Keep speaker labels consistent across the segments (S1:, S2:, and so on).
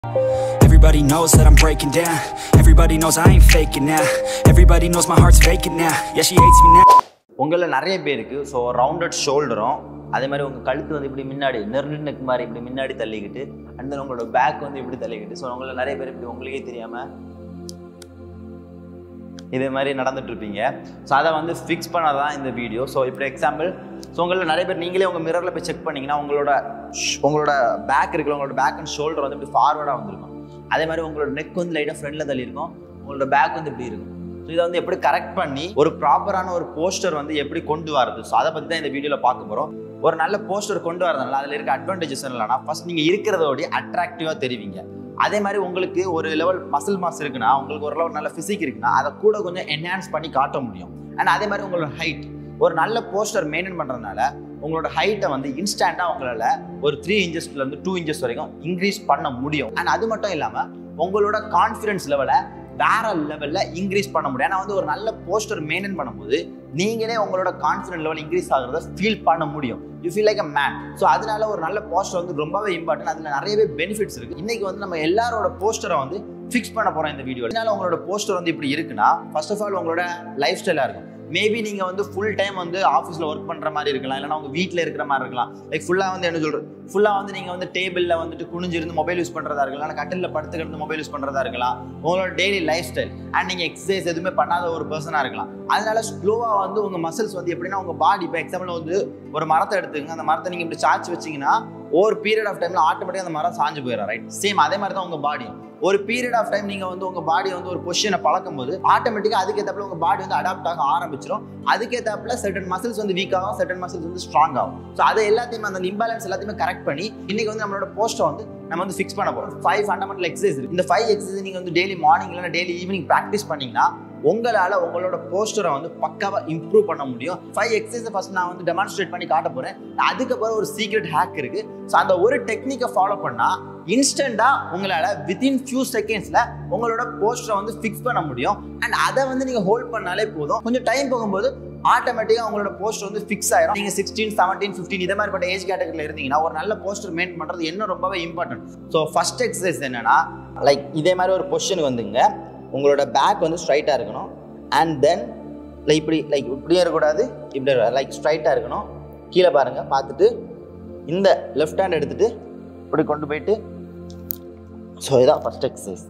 S1: Everybody knows that I'm breaking down Everybody knows I ain't faking now Everybody knows my heart's vacant now Yeah, she hates me now
S2: உங்களில் நிறைய பேருக்கு so rounded ஷோல்டரும் அதே மாதிரி உங்கள் கழுத்து வந்து இப்படி முன்னாடி நெருண்டு நெக் மாதிரி இப்படி முன்னாடி தள்ளிக்கிட்டு அண்ட் தென் உங்களோட பேக் வந்து இப்படி தள்ளிக்கிட்டு ஸோ உங்களில் நிறைய பேர் இப்படி உங்களுக்கே தெரியாமல் இதே மாதிரி நடந்துட்டு இருப்பீங்க ஸோ அதை வந்து ஃபிக்ஸ் பண்ணதான் இந்த வீடியோ ஸோ இப்படி எக்ஸாம்பிள் ஸோ உங்களில் நிறைய பேர் நீங்களே உங்கள் மிரரில் போய் செக் பண்ணீங்கன்னா உங்களோட sh- உங்களோட பேக் இருக்குல்ல உங்களோட பேக் அண்ட் ஷோல்டர் வந்து இப்படி ஃபார்வர்டாக வந்திருக்கும் அதே மாதிரி உங்களோட நெக் வந்து லைட்டாக ஃப்ரண்டில் தள்ளி இருக்கும் உங்களோட பேக் வந்து இப்படி இருக்கும் ஸோ இதை வந்து எப்படி கரெக்ட் பண்ணி ஒரு ப்ராப்பரான ஒரு போஸ்டர் வந்து எப்படி கொண்டு வரது ஸோ அதை பற்றி தான் இந்த வீடியோவில் பார்க்க போகிறோம் ஒரு நல்ல போஸ்டர் கொண்டு வரதுனால அதில் இருக்க அட்வான்டேஜஸ் என்னன்னா ஃபர்ஸ்ட் நீங்கள் இருக்கிறதோட அட்ராக்டிவாக தெரிவிங்க அதே மாதிரி உங்களுக்கு ஒரு லெவல் மசில் மாஸ் இருக்குன்னா உங்களுக்கு ஒரு லெவல் நல்ல ஃபிசிக் இருக்குன்னா அதை கூட கொஞ்சம் என்ஹான்ஸ் பண்ணி காட்ட முடியும் அண்ட் அதே மாதிரி உங்களோட ஹைட் ஒரு நல்ல போஸ்டர் மெயின்டைன் பண்ணுறதுனால உங்களோட ஹைட்டை வந்து இன்ஸ்டண்ட்டாக உங்களால் ஒரு த்ரீ இன்ச்சஸ்லேருந்து டூ இன்ச்சஸ் வரைக்கும் இன்க்ரீஸ் பண்ண முடியும் அண்ட் அது மட்டும் இல்லாமல் உங்களோட கான்ஃபிடன்ஸ் லெவலை வேற லெவலில் இன்க்ரீஸ் பண்ண முடியும் ஏன்னா வந்து ஒரு நல்ல போஸ்டர் மெயின்டைன் பண்ணும்போது நீங்களே உங்களோட கான்ஃபிடன்ட் லெவல் இன்க்ரீஸ் ஆகுறத ஃபீல் பண்ண முடியும் you feel like a man so அதனால ஒரு நல்ல போஸ்டர் வந்து ரொம்பவே இம்பார்ட்டன்ட் அதில் நிறையவே பெனிஃபிட்ஸ் இருக்கு இன்னைக்கு வந்து நம்ம எல்லாரோட போஸ்டரை வந்து ஃபிக்ஸ் பண்ண போறோம் இந்த வீடியோ அதனால உங்களோட போஸ்டர் வந்து இப்படி இருக்குன்னா ஃபர்ஸ்ட் ஆஃப் ஆல் உங்களோட லைஃப் ஸ்டைலாக இருக்கும் மேபி நீங்கள் வந்து ஃபுல் டைம் வந்து ஆஃபீஸில் ஒர்க் பண்ணுற மாதிரி இருக்கலாம் இல்லைனா உங்கள் வீட்டில் இருக்கிற மாதிரி இருக்கலாம் லைக் ஃபுல்லாக வந்து என்ன சொல்கிறது ஃபுல்லாக வந்து நீங்கள் வந்து டேபிளில் வந்துட்டு குனிஞ்சிருந்து மொபைல் யூஸ் பண்ணுறதா இருக்கலாம் இல்லை கட்டிலில் படுத்துக்கிட்டு மொபைல் யூஸ் பண்ணுறதா இருக்கலாம் உங்களோட டெய்லி லைஃப் ஸ்டைல் அண்ட் நீங்கள் எக்ஸசைஸ் எதுவுமே பண்ணாத ஒரு பர்சனாக இருக்கலாம் அதனால ஸ்லோவாக வந்து உங்கள் மசில்ஸ் வந்து எப்படின்னா உங்கள் பாடி இப்போ எக்ஸாம்பிள் வந்து ஒரு மரத்தை எடுத்துங்க அந்த மரத்தை நீங்கள் இப்படி சாய்ச்சி வச்சீங்கன்னா ஒரு பீரியட் ஆஃப் டைமில் ஆட்டோமேட்டிக்காக அந்த மரம் சாஞ்சு போயிடும் ரைட் சேம் அதே மாதிரி தான் உங்கள் பாடி ஒரு பீரியட் ஆஃப் டைம் நீங்கள் வந்து உங்கள் பாடி வந்து ஒரு பொசிஷனை பழக்கும் போது ஆட்டோமேட்டிக்காக அதுக்கேற்றப்பல உங்கள் பாடி வந்து அடாப்ட் ஆக ஆரம்பிச்சிடும் அதுக்கேற்றப்பல certain மசில்ஸ் வந்து வீக் ஆகும் certain மசில்ஸ் வந்து ஸ்ட்ராங் ஆகும் ஸோ அதை எல்லாத்தையுமே அந்த இம்பேலன்ஸ் எல்லாத்தையுமே கரெக்ட் பண்ணி இன்னைக்கு வந்து நம்மளோட போஸ்ட்டை வந்து நம்ம வந்து ஃபிக்ஸ் பண்ண போகிறோம் ஃபைவ் ஃபண்டமெண்டல் எக்ஸசைஸ் இருக்கு இந்த ஃபைவ் எக்ஸசைஸ் நீங்கள் வந்து டெய்லி மார்னிங் இல்லைனா டெய்லி ஈவினிங் ப்ராக்டிஸ் பண்ணீங்கன்னா உங்களால் உங்களோட போஸ்டரை வந்து பக்காவாக இம்ப்ரூவ் பண்ண முடியும் ஃபைவ் எக்ஸசைஸை ஃபஸ்ட் நான் வந்து டெமான்ஸ்ட்ரேட் பண்ணி காட்ட போகிறேன் அதுக்கப்புறம் ஒரு சீக்ரெட் ஹேக் இருக்குது ஸோ அந்த ஒரு டெக்னிக்கை ஃபாலோ பண்ணால் இன்ஸ்டண்ட்டாக உங்களால் வித்தின் ஃபியூ செகண்ட்ஸில் உங்களோட போஸ்டரை வந்து ஃபிக்ஸ் பண்ண முடியும் அண்ட் அதை வந்து நீங்கள் ஹோல்ட் பண்ணாலே போதும் கொஞ்சம் டைம் போகும்போது ஆட்டோமேட்டிக்காக உங்களோட போஸ்டர் வந்து ஃபிக்ஸ் ஆயிரும் நீங்கள் சிக்ஸ்டீன் செவன்டீன் ஃபிஃப்டீன் இதே மாதிரிப்பட்ட ஏஜ் கேட்டகரியில் இருந்தீங்கன்னா ஒரு நல்ல போஸ்டர் மெயின்டைன் பண்ணுறது இன்னும் ரொம்பவே இம்பார்ட்டன்ட் ஸோ ஃபர்ஸ்ட் எக்ஸசைஸ் என்னன்னா லைக் இதே மாதிரி ஒரு பொசிஷனுக்கு வந்துங்க உங்களோட பேக் வந்து ஸ்ட்ரைட்டாக இருக்கணும் அண்ட் தென் லைக் இப்படி லைக் இப்படியே இருக்கக்கூடாது இப்படி லைக் ஸ்ட்ரைட்டாக இருக்கணும் கீழே பாருங்கள் பார்த்துட்டு இந்த லெஃப்ட் ஹேண்ட் எடுத்துட்டு இப்படி கொண்டு போயிட்டு ஸோ இதான் ஃபர்ஸ்ட் எக்ஸசைஸ்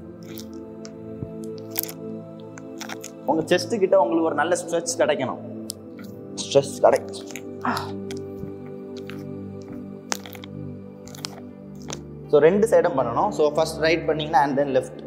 S2: உங்கள் செஸ்ட் கிட்ட உங்களுக்கு ஒரு நல்ல ஸ்ட்ரெச் கிடைக்கணும் ஸ்ட்ரெஸ் கிடை ஸோ ரெண்டு சைடும் பண்ணணும் ஸோ ஃபர்ஸ்ட் ரைட் பண்ணீங்கன்னா அண்ட் தென் லெஃப்ட்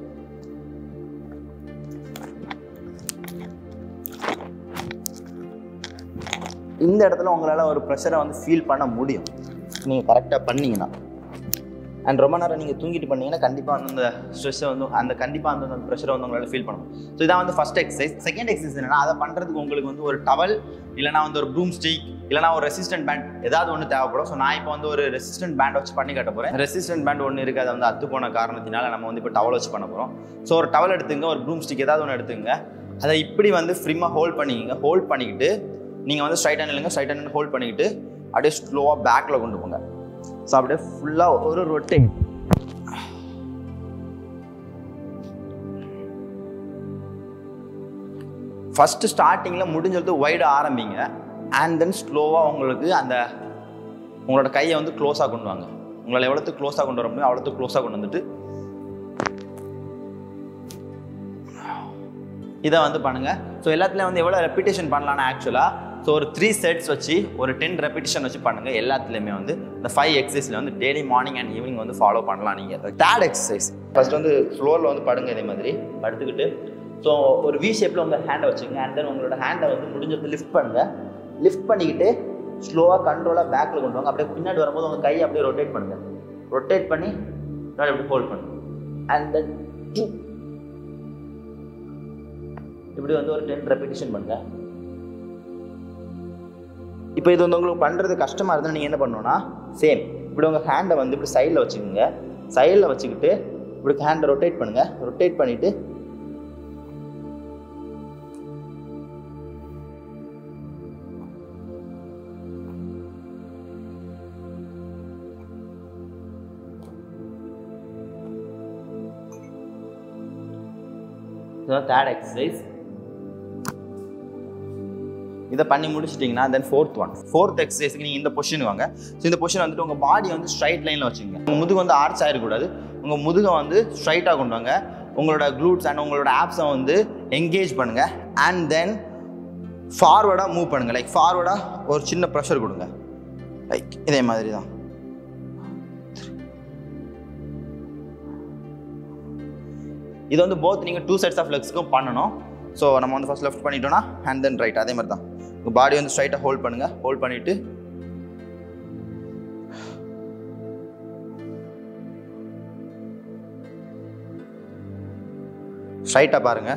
S2: இந்த இடத்துல உங்களால் ஒரு ப்ரெஷரை வந்து ஃபீல் பண்ண முடியும் நீங்கள் கரெக்டாக பண்ணீங்கன்னா அண்ட் ரொம்ப நேரம் நீங்கள் தூங்கிட்டு பண்ணீங்கன்னா கண்டிப்பாக வந்து அந்த ஸ்ட்ரெஸ்ஸை வந்து அந்த கண்டிப்பாக அந்த அந்த ப்ரெஷரை வந்து உங்களால் ஃபீல் பண்ணணும் ஸோ இதான் வந்து ஃபஸ்ட் எக்ஸசைஸ் செகண்ட் எக்ஸசைஸ் என்னன்னா அதை பண்ணுறதுக்கு உங்களுக்கு வந்து ஒரு டவல் இல்லைனா வந்து ஒரு ப்ரூம் ஸ்டிக் இல்லைனா ஒரு ரெசிஸ்டன்ட் பேண்ட் ஏதாவது ஒன்று தேவைப்படும் ஸோ நான் இப்போ வந்து ஒரு ரெசிஸ்டன்ட் பேண்ட் வச்சு பண்ணி காட்ட போகிறேன் ரெசிஸ்டன்ட் பேண்ட் ஒன்று இருக்குது அது வந்து அத்து போன காரணத்தினால நம்ம வந்து இப்போ டவல் வச்சு பண்ண போகிறோம் ஸோ ஒரு டவல் எடுத்துங்க ஒரு ப்ரூம் ஸ்டிக் ஏதாவது ஒன்று எடுத்துங்க அதை இப்படி வந்து ஃப்ரீமாக ஹோல்ட் பண்ணிக்கங்க ஹோல்ட் பண்ணிக்கிட்டு நீங்கள் வந்து ஸ்ட்ரைட் ஹேண்ட் இல்லைங்க ஸ்ட்ரைட் ஹேண்ட் ஹோல்ட் பண்ணிக்கிட்டு அப்படியே ஸ்லோவாக பேக்கில் கொண்டு போங்க ஸோ அப்படியே ஃபுல்லாக ஒரு ரொட்டேட் ஃபஸ்ட்டு ஸ்டார்டிங்கில் முடிஞ்சது வைட ஆரம்பிங்க அண்ட் தென் ஸ்லோவாக உங்களுக்கு அந்த உங்களோட கையை வந்து க்ளோஸாக கொண்டு வாங்க உங்களால் எவ்வளோத்துக்கு க்ளோஸாக கொண்டு வர முடியும் அவ்வளோத்துக்கு க்ளோஸாக கொண்டு வந்துட்டு இதை வந்து பண்ணுங்கள் ஸோ எல்லாத்துலேயும் வந்து எவ்வளோ ரெப்பிட்டேஷன் பண்ணலாம்னா ஆக்சுவலாக ஸோ ஒரு த்ரீ செட்ஸ் வச்சு ஒரு டென் ரெப்பிட்டேஷன் வச்சு பண்ணுங்கள் எல்லாத்துலேயுமே வந்து இந்த ஃபைவ் எக்ஸசைஸில் வந்து டெய்லி மார்னிங் அண்ட் ஈவினிங் வந்து ஃபாலோ பண்ணலாம் நீங்கள் தேர்ட் எக்ஸசைஸ் ஃபர்ஸ்ட் வந்து ஃப்ளோரில் வந்து படுங்க இதே மாதிரி படுத்துக்கிட்டு ஸோ ஒரு வி ஷேப்பில் உங்கள் ஹேண்டை வச்சுங்க அண்ட் தென் உங்களோட ஹேண்டை வந்து முடிஞ்சது லிஃப்ட் பண்ணுங்கள் லிஃப்ட் பண்ணிக்கிட்டு ஸ்லோவாக கண்ட்ரோலாக பேக்கில் கொண்டு வாங்க அப்படியே பின்னாடி வரும்போது உங்கள் கையை அப்படியே ரொட்டேட் பண்ணுங்கள் ரொட்டேட் பண்ணி பின்னாடி அப்படி ஹோல்ட் பண்ணுங்க அண்ட் தென் இப்படி வந்து ஒரு டென் ரெப்பிட்டேஷன் பண்ணுங்க இப்போ இது வந்து உங்களுக்கு பண்ணுறது கஷ்டமாக இருந்தால் நீங்கள் என்ன பண்ணணும்னா சேம் இப்படி உங்கள் ஹேண்டை வந்து இப்படி சைடில் வச்சுக்கோங்க சைடில் வச்சுக்கிட்டு இப்படி ஹேண்டை ரொட்டேட் பண்ணுங்கள் ரொட்டேட் பண்ணிவிட்டு தேர்ட் எக்ஸசைஸ் இதை பண்ணி முடிச்சிட்டிங்கன்னா தென் ஃபோர்த் ஒன் ஃபோர்த் எக்ஸசைஸ்க்கு நீங்கள் இந்த பொசிஷன் வாங்க ஸோ இந்த பொசிஷன் வந்துட்டு உங்கள் பாடி வந்து ஸ்ட்ரைட் லைனில் வச்சுங்க உங்கள் முதுகு வந்து ஆர்ச் ஆகிடக்கூடாது உங்கள் முதுகை வந்து ஸ்ட்ரைட்டாக கொண்டு வாங்க உங்களோட க்ளூட்ஸ் அண்ட் உங்களோட ஆப்ஸை வந்து என்கேஜ் பண்ணுங்கள் அண்ட் தென் ஃபார்வர்டாக மூவ் பண்ணுங்கள் லைக் ஃபார்வர்டாக ஒரு சின்ன ப்ரெஷர் கொடுங்க லைக் இதே மாதிரி தான் இது வந்து போத் நீங்கள் டூ சைட்ஸ் ஆஃப் லெக்ஸ்க்கும் பண்ணணும் ஸோ நம்ம வந்து ஃபர்ஸ்ட் லெஃப்ட் பண்ணிட்டோம்னா அண்ட் தென் ரைட் அதே மாதிரி தான் உங்கள் பாடி வந்து ஸ்ட்ரைட்டாக ஹோல்ட் பண்ணுங்கள் ஹோல்ட் பண்ணிவிட்டு ஸ்ட்ரைட்டாக பாருங்கள்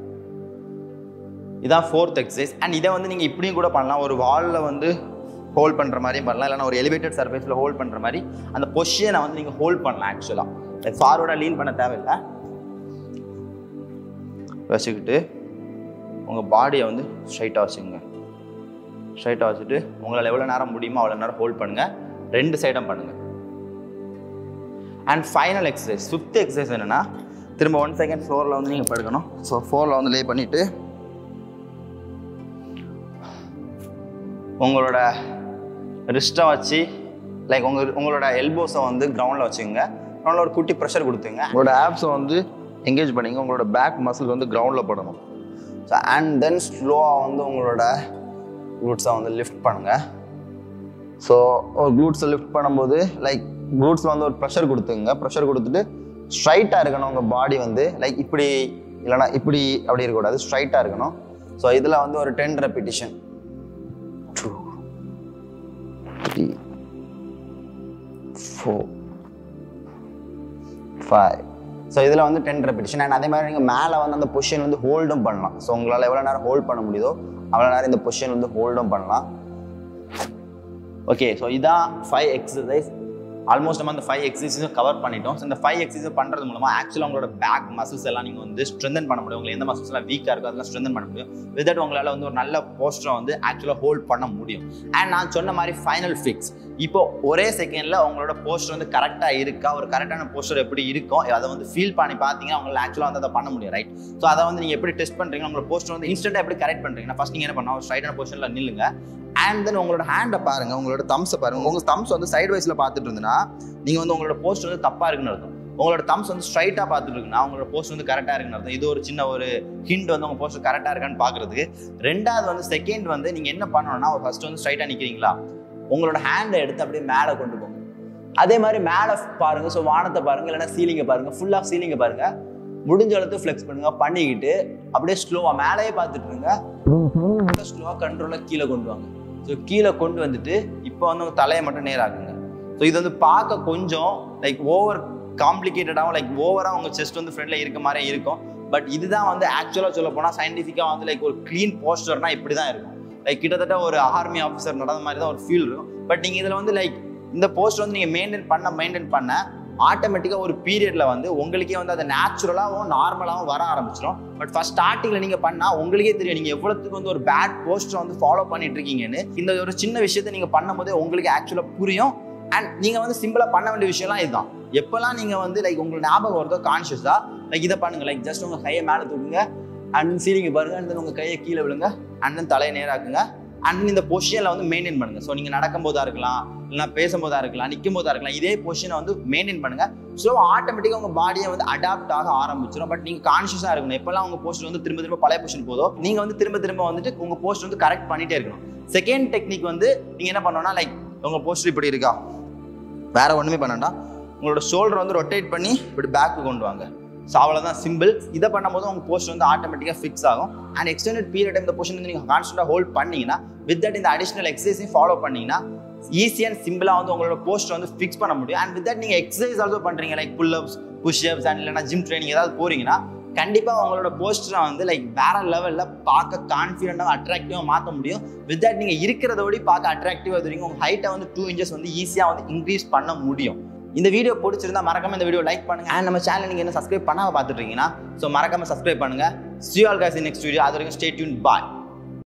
S2: இதான் ஃபோர்த் எக்ஸசைஸ் அண்ட் இதை வந்து நீங்கள் இப்படியும் கூட பண்ணலாம் ஒரு வாலில் வந்து ஹோல்ட் பண்ணுற மாதிரியும் பண்ணலாம் இல்லைனா ஒரு எலிவேட்டட் சர்ஃபேஸில் ஹோல்ட் பண்ணுற மாதிரி அந்த பொசிஷனை வந்து நீங்கள் ஹோல்ட் பண்ணலாம் ஆக்சுவலாக ஃபார்வர்டாக லீன் பண்ண தேவையில்லை வச்சுக்கிட்டு உங்கள் பாடியை வந்து ஸ்ட்ரைட்டாக வச்சுங்க ஸ்ட்ரைட்டாக வச்சுட்டு உங்களால் எவ்வளோ நேரம் முடியுமோ அவ்வளோ நேரம் ஹோல்ட் பண்ணுங்கள் ரெண்டு சைடும் பண்ணுங்கள் and final exercise fifth exercise என்னென்னா திரும்ப ஒன் செகண்ட் ஃப்ளோரில் வந்து நீங்கள் படுக்கணும் ஸோ ஃப்ளோரில் வந்து லே பண்ணிவிட்டு உங்களோட ரிஸ்ட்டை வச்சு லைக் உங்கள் உங்களோட எல்போஸை வந்து கிரவுண்டில் வச்சுக்கோங்க கிரவுண்டில் ஒரு குட்டி ப்ரெஷர் கொடுத்துங்க உங்களோட ஆப்ஸை வந்து என்கேஜ் பண்ணிங்க உங்களோட பேக் மசில் வந்து கிரவுண்டில் படணும் ஸோ அண்ட் தென் ஸ்லோவாக வந்து உங்களோட க்ளூட்ஸை வந்து லிஃப்ட் பண்ணுங்கள் ஸோ ஒரு க்ளூட்ஸை லிஃப்ட் பண்ணும்போது லைக் க்ளூட்ஸில் வந்து ஒரு ப்ரெஷர் கொடுத்துங்க ப்ரெஷர் கொடுத்துட்டு ஸ்ட்ரைட்டாக இருக்கணும் உங்கள் பாடி வந்து லைக் இப்படி இல்லைனா இப்படி அப்படி இருக்கக்கூடாது ஸ்ட்ரைட்டாக இருக்கணும் ஸோ இதில் வந்து ஒரு ten repetition two three four five so இதில் வந்து டென் ரெப்பிட்டிஷன் அண்ட் அதே மாதிரி நீங்கள் மேலே வந்து அந்த பொசிஷன் வந்து ஹோல்டும் பண்ணலாம் ஸோ உங்களால் எவ்வளோ நேரம் ஹோல்ட் பண்ண முடியுதோ அவ்வளோ நேரம் இந்த பொசிஷன் வந்து ஹோல்டும் பண்ணலாம் ஓகே ஸோ இதான் ஃபைவ் எக்ஸசைஸ் ஆல்மோஸ்ட் நம்ம அந்த ஃபைவ் எக்ஸசைஸும் கவர் பண்ணிட்டோம் ஸோ இந்த ஃபைவ் எக்ஸசைஸ் பண்ணுறது மூலமாக ஆக்சுவலாக உங்களோட பேக் மசில்ஸ் எல்லாம் நீங்கள் வந்து ஸ்ட்ரென்தன் பண்ண முடியும் உங்களுக்கு எந்த மசில்ஸ் எல்லாம் வீக்காக இருக்கோ அதெல்லாம் ஸ்ட்ரென்தன் பண்ண முடியும் வித் தட் உங்களால் வந்து ஒரு நல்ல போஸ்டரை வந்து ஆக்சுவலாக ஹோல்ட் பண்ண முடியும் அண்ட் நான் சொன்ன மாதிரி ஃபைனல் ஃபிக்ஸ் இப்போ ஒரே செகண்டில் உங்களோட போஸ்டர் வந்து கரெக்டாக இருக்கா ஒரு கரெக்டான போஸ்டர் எப்படி இருக்கும் அதை வந்து ஃபீல் பண்ணி பார்த்தீங்கன்னா உங்களால் ஆக்சுவலாக வந்து அதை பண்ண முடியும் ரைட் ஸோ அதை வந்து நீங்கள் எப்படி டெஸ்ட் பண்ணுறீங்க உங்களோட போஸ்டர் வந்து இன்ஸ்டன்ட்டாக எப்படி கரெக்ட் பண்ணுறீங்கன்னா ஃபஸ்ட் நீங்கள் என்ன பண்ணணும் ஒரு ஸ்ட்ரைட்டான பொசிஷனில் நில்லுங்க அண்ட் தென் உங்களோட ஹேண்டை பாருங்க உங்களோட தம்ஸை பாருங்க உங்க தம்ஸ் வந்து சைட் வைஸ்ல பார்த்துட்டு இருந்ததுன்னா நீங்க வந்து உங்களோட போஸ்ட் வந்து தப்பா இருக்குன்னு அர்த்தம் உங்களோட தம்ஸ் வந்து ஸ்ட்ரைட்டா பார்த்துட்டு இருக்குன்னா உங்களோட போஸ்ட் வந்து கரெக்டா இருக்குன்னு அர்த்தம் இது ஒரு சின்ன ஒரு ஹிண்ட் வந்து உங்க போஸ்ட் கரெக்டா இருக்கான்னு பாக்குறதுக்கு ரெண்டாவது வந்து செகண்ட் வந்து நீங்க என்ன பண்ணணும்னா ஃபர்ஸ்ட் வந்து ஸ்ட்ரைட்டா நிக்கிறீங்களா உங்களோட ஹேண்டை எடுத்து அப்படியே மேலே கொண்டு போங்க அதே மாதிரி மேலே பாருங்க ஸோ வானத்தை பாருங்க இல்லைன்னா சீலிங்கை பாருங்க ஃபுல்லாக சீலிங்கை பாருங்க முடிஞ்ச அளவுக்கு ஃப்ளெக்ஸ் பண்ணுங்க பண்ணிக்கிட்டு அப்படியே ஸ்லோவாக மேலேயே பார்த்துட்டு இருங்க ஸ்லோவாக கண்ட்ரோலாக கீழே கொண்டு வாங்க ஸோ கீழே கொண்டு வந்துட்டு இப்போ வந்து உங்க தலையை மட்டும் நேராக்குங்க ஸோ இது வந்து பார்க்க கொஞ்சம் லைக் ஓவர் காம்ப்ளிகேட்டடாகவும் லைக் ஓவராக உங்கள் செஸ்ட் வந்து ஃப்ரெண்டில் இருக்க மாதிரியே இருக்கும் பட் இதுதான் வந்து ஆக்சுவலாக சொல்ல போனால் சயின்டிஃபிக்காக வந்து லைக் ஒரு க்ளீன் போஸ்டர்னா இப்படி தான் இருக்கும் லைக் கிட்டத்தட்ட ஒரு ஆர்மி ஆஃபீஸர் நடந்த மாதிரி தான் ஒரு ஃபீல் இருக்கும் பட் நீங்கள் இதில் வந்து லைக் இந்த போஸ்ட் வந்து நீங்கள் மெயின்டைன் பண்ண மெயின்டைன் பண்ண ஆட்டோமேட்டிக்காக ஒரு பீரியட்ல வந்து உங்களுக்கே வந்து அது நேச்சுரலாகவும் நார்மலாகவும் வர ஆரம்பிச்சிடும் பட் ஃபர்ஸ்ட் ஸ்டார்டிங்கில் நீங்கள் பண்ணால் உங்களுக்கே தெரியும் நீங்கள் எவ்வளோத்துக்கு வந்து ஒரு பேட் போஸ்டர் வந்து ஃபாலோ பண்ணிட்டு இருக்கீங்கன்னு இந்த ஒரு சின்ன விஷயத்தை நீங்கள் பண்ணும்போதே உங்களுக்கு ஆக்சுவலாக புரியும் அண்ட் நீங்கள் வந்து சிம்பிளாக பண்ண வேண்டிய விஷயம்லாம் இதுதான் எப்போல்லாம் நீங்கள் வந்து லைக் உங்களுக்கு ஞாபகம் வருதோ கான்ஷியஸாக லைக் இதை பண்ணுங்க லைக் ஜஸ்ட் உங்கள் கையை மேலே தூக்குங்க அண்ட் சீலிங்க பாருங்க அண்ட் தென் உங்கள் கையை கீழே விழுங்க அண்ட் தென் தலையை நேராக்குங்க அண்ட் இந்த பொசிஷனில் வந்து மெயின்டைன் பண்ணுங்க ஸோ நீங்கள் நடக்கும் போதா இருக்கலாம் இல்லைனா பேசும்போதா இருக்கலாம் நிற்கும் போதா இருக்கலாம் இதே பொசிஷனை வந்து மெயின்டைன் பண்ணுங்க ஸோ ஆட்டோமேட்டிக்காக உங்கள் பாடியை வந்து அடாப்ட் ஆக ஆரம்பிச்சிடும் பட் நீங்கள் கான்ஷியஸாக இருக்கணும் எப்போல்லாம் உங்கள் போஸ்ட் வந்து திரும்ப திரும்ப பழைய பொசிஷன் போதோ நீங்கள் வந்து திரும்ப திரும்ப வந்துட்டு உங்கள் போஸ்ட் வந்து கரெக்ட் பண்ணிட்டே இருக்கணும் செகண்ட் டெக்னிக் வந்து நீங்கள் என்ன பண்ணணும்னா லைக் உங்கள் போஸ்ட் இப்படி இருக்கா வேற ஒன்றுமே பண்ண வேண்டாம் உங்களோட ஷோல்டர் வந்து ரொட்டேட் பண்ணி இப்படி பேக்கு கொண்டு வாங்க ஸோ அவ்வளோதான் சிம்பிள் இதை பண்ணும்போது உங்கள் போஸ்ட் வந்து ஆட்டோமேட்டிக்காக ஃபிக்ஸ் ஆகும் அண்ட் எக்ஸ்டெண்டட் பீரியட் இந்த பொசிஷன் வந்து நீங்கள் கான்ஸ்டன்டாக ஹோல்ட் பண்ணீங்கன்னா வித் தட் இந்த அடிஷனல் எக்ஸசைஸையும் ஃபாலோ பண்ணீங்கன்னா ஈஸி அண்ட் சிம்பிளாக வந்து உங்களோட போஸ்ட் வந்து ஃபிக்ஸ் பண்ண முடியும் அண்ட் வித் தட் நீங்கள் எக்ஸசைஸ் ஆல்சோ பண்ணுறீங்க லைக் புல்அப்ஸ் புஷ்அப்ஸ் அண்ட் இல்லைனா ஜிம் ட்ரைனிங் ஏதாவது போறீங்கன்னா கண்டிப்பாக உங்களோட போஸ்டரை வந்து லைக் வேற லெவலில் பார்க்க கான்ஃபிடென்ட்டாக அட்ராக்டிவாக மாற்ற முடியும் வித் தட் நீங்கள் இருக்கிறதோட பார்க்க அட்ராக்டிவாக தெரியும் உங்கள் ஹைட்டை வந்து டூ இன்ச்சஸ் வந்து ஈஸியாக வந்து இன்க்ரீஸ் பண்ண முடியும் இந்த வீடியோ பிடிச்சிருந்தா மறக்காம இந்த வீடியோ லைக் பண்ணுங்க அண்ட் நம்ம சேனல் நீங்க என்ன சப்ஸ்கிரைப் பண்ணாம பார்த்துட்டு இருக்கீங்கன்னா ஸோ மறக்காம சப்ஸ்கிரைப் பண்ணுங்க சி ஆல் காசி நெக்ஸ்ட் வீடியோ அது வரைக்கும் ஸ்டே டியூன் பாய்